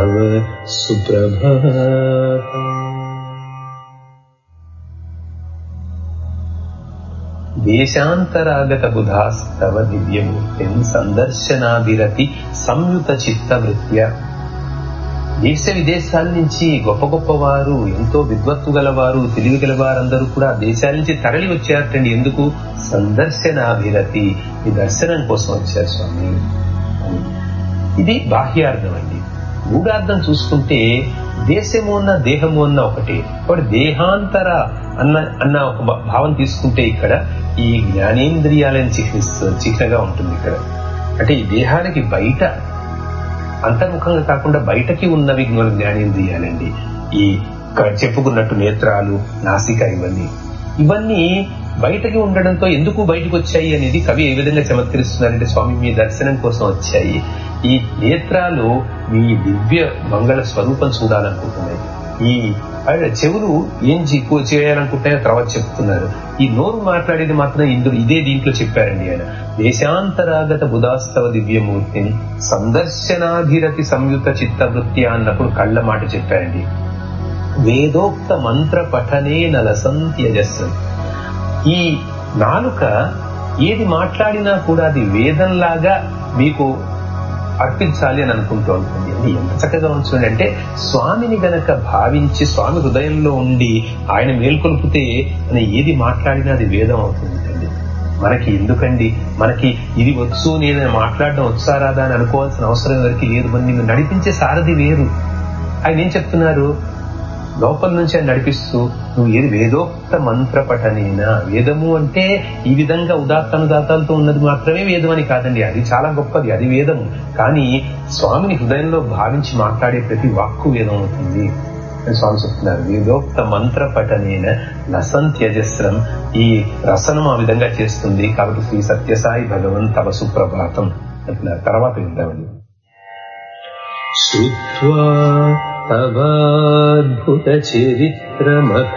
तव सुप्रभातम् దేశాంతరాగత బుధాస్తవ దివ్యమూర్తిం సందర్శనాభిరతి సంయుత చిత్తవృత్య దేశ విదేశాల నుంచి గొప్ప గొప్ప వారు ఎంతో విద్వత్తు గలవారు తెలివి గలవారందరూ కూడా దేశాల నుంచి తరలి వచ్చారటండి ఎందుకు సందర్శనాభిరతి ఈ దర్శనం కోసం వచ్చారు స్వామి ఇది బాహ్యార్థం అండి మూడార్థం చూసుకుంటే దేశము ఉన్న దేహము అన్న ఒకటి కాబట్టి దేహాంతర అన్న అన్న ఒక భావం తీసుకుంటే ఇక్కడ ఈ జ్ఞానేంద్రియాలను చిహ్నిస్తూ చిహ్నగా ఉంటుంది ఇక్కడ అంటే ఈ దేహానికి బయట అంతర్ముఖంగా కాకుండా బయటకి ఉన్నవి జ్ఞానేంద్రియాలండి ఈ చెప్పుకున్నట్టు నేత్రాలు నాసిక ఇవన్నీ ఇవన్నీ బయటకి ఉండడంతో ఎందుకు బయటకు వచ్చాయి అనేది కవి ఏ విధంగా చమత్కరిస్తున్నారంటే స్వామి మీ దర్శనం కోసం వచ్చాయి ఈ నేత్రాలు మీ దివ్య మంగళ స్వరూపం చూడాలనుకుంటున్నాయి ఈ చెవులు ఏం చేయాలనుకుంటాయో తర్వాత చెప్తున్నారు ఈ నోరు మాట్లాడేది మాత్రం ఇందులో ఇదే దీంట్లో చెప్పారండి ఆయన దేశాంతరాగత బుధాస్తవ దివ్యమూర్తిని సందర్శనాధిరతి సంయుత చిత్తవృత్తి అన్నప్పుడు కళ్ళ మాట చెప్పారండి వేదోక్త మంత్ర పఠనే నలసంత్యజస్సం ఈ నాలుక ఏది మాట్లాడినా కూడా అది వేదంలాగా మీకు అర్పించాలి అని అనుకుంటూ ఉంటుంది అది ఎంత చక్కగా ఉంచుండి అంటే స్వామిని గనక భావించి స్వామి హృదయంలో ఉండి ఆయన మేల్కొల్పితే అని ఏది మాట్లాడినా అది వేదం అవుతుంది మనకి ఎందుకండి మనకి ఇది వచ్చు నేను మాట్లాడడం వచ్చారాదా అని అనుకోవాల్సిన అవసరం ఎవరికి లేదు మరి నిన్ను నడిపించే సారథి వేరు ఆయన ఏం చెప్తున్నారు లోపల నుంచి ఆయన నడిపిస్తూ నువ్వు ఏది వేదోక్త మంత్ర పఠనేనా వేదము అంటే ఈ విధంగా ఉదాత్తనుదాతాలతో ఉన్నది మాత్రమే వేదం అని కాదండి అది చాలా గొప్పది అది వేదము కానీ స్వామిని హృదయంలో భావించి మాట్లాడే ప్రతి వాక్కు వేదం అవుతుంది అని స్వామి చెప్తున్నారు వేదోక్త మంత్ర పఠనేన లసంత్యజస్రం ఈ రసనం ఆ విధంగా చేస్తుంది కాబట్టి శ్రీ సత్యసాయి భగవన్ తవ సుప్రభాతం అంటున్నారు తర్వాత విందామని श्रुत्वा तवाद्भुतचरित्रमथ